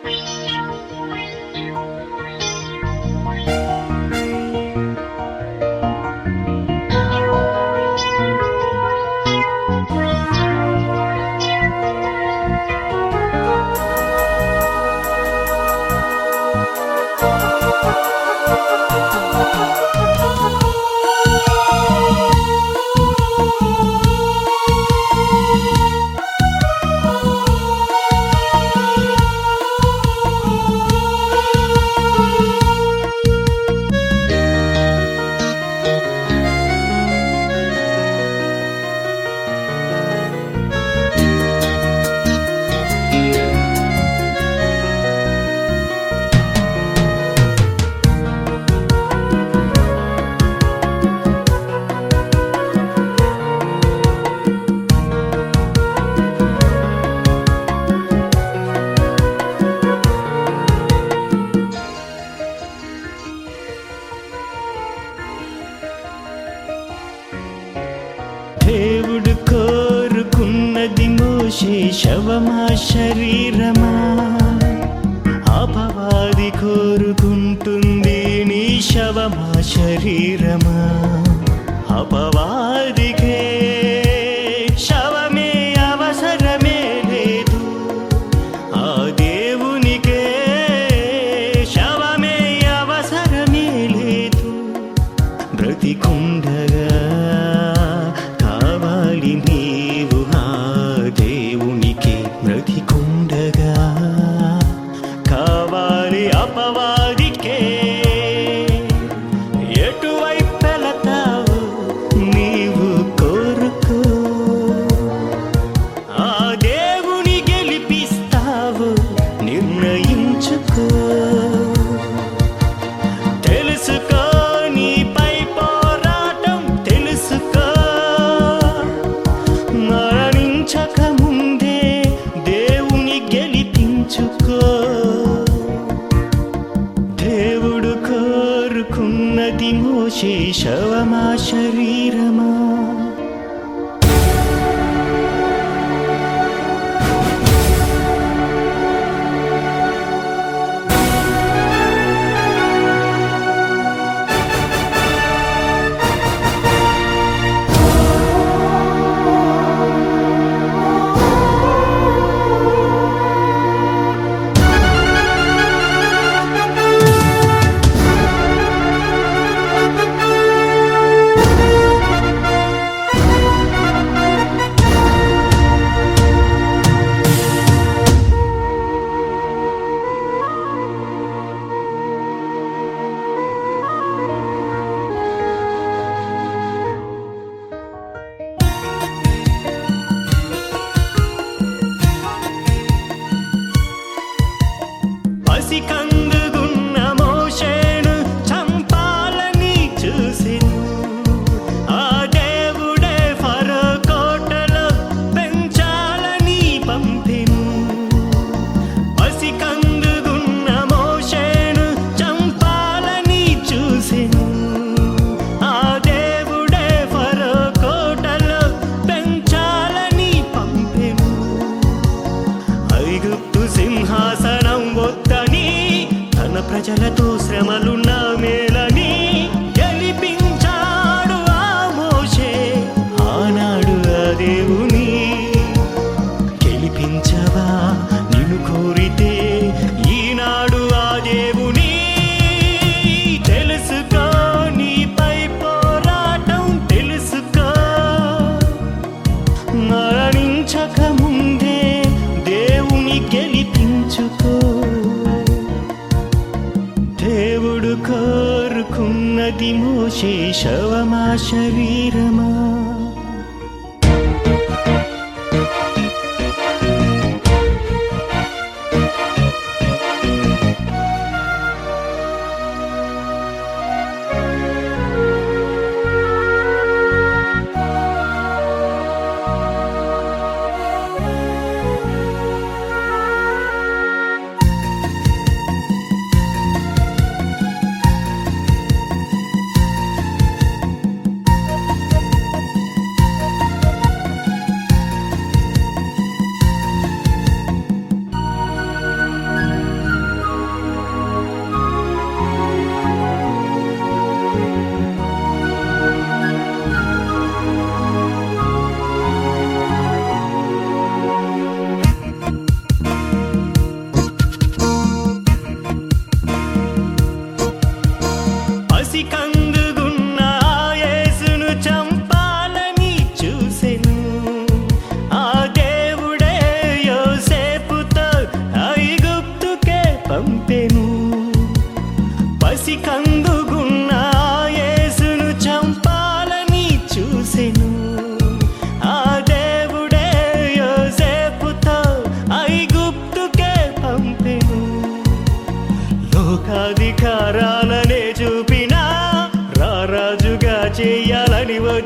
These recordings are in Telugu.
దేవుడు కోరుకున్నది మోషే శవమా శరీరమా అపవాది కోరుకుంటుంది నీ శవమా శరీరమా అపవాదికే శవమే అవసరమే లేదు ఆ దేవునికే శవమే అవసరమే లేదు బ్రతికుండగా కావాలి నీవు ఆ దేవునికి బ్రతికుండగా కావాలి అపవాదికే ఎటువైపు వెళతావు నీవు కోరుకో ఆ దేవుని గెలిపిస్తావు నిర్ణయించుకో తెలుసుకో నీపై పోరాటం తెలుసుకో మరణించక ముందే దేవుని గెలిపించుకో దేవుడు కోరుకున్నది మోసే శవమా శరీరమా పసికందుగున్న మోషేను చంపాలని చూసెను ఆ దేవుడే ఫరో కోటలో పెంచాలని పంపెను పసికందుగున్న మోషేను చంపాలని చూసెను ఆ దేవుడే ఫరో కోటలో పెంచాలని పంపెను ఐగుప్తు సింహాసనం వద్దని తన ప్రజలతో శ్రమలున్న మేలని గెలిపించాడు ఆ మోషే ఆనాడు ఆ దేవుని గెలిపించవా నిన్ను కోరితే ఈనాడు ఆ దేవుని తెలుసుకో నీపై పోరాటం తెలుసుకో మరణించక ముందే దేవుని గెలిపించుకో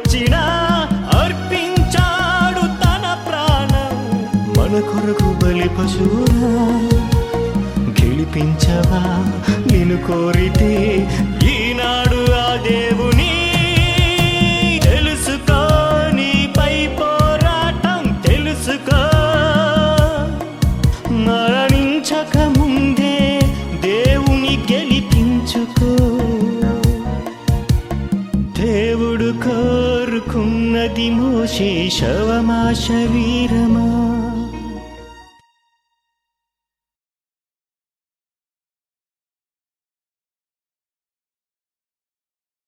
వచ్చినా అర్పించాడు తన ప్రాణం మన కొరకు బలి పశువురా గెలిపించవా నిన్ను కోరితే ఈనాడు ఆ దేవుని తెలుసుకో నీపై పోరాటం తెలుసుకో మరణించక ముందే దేవుని గెలిపించుకో దేవుడు కోరుకున్నది మోషే శవమా శరీరమా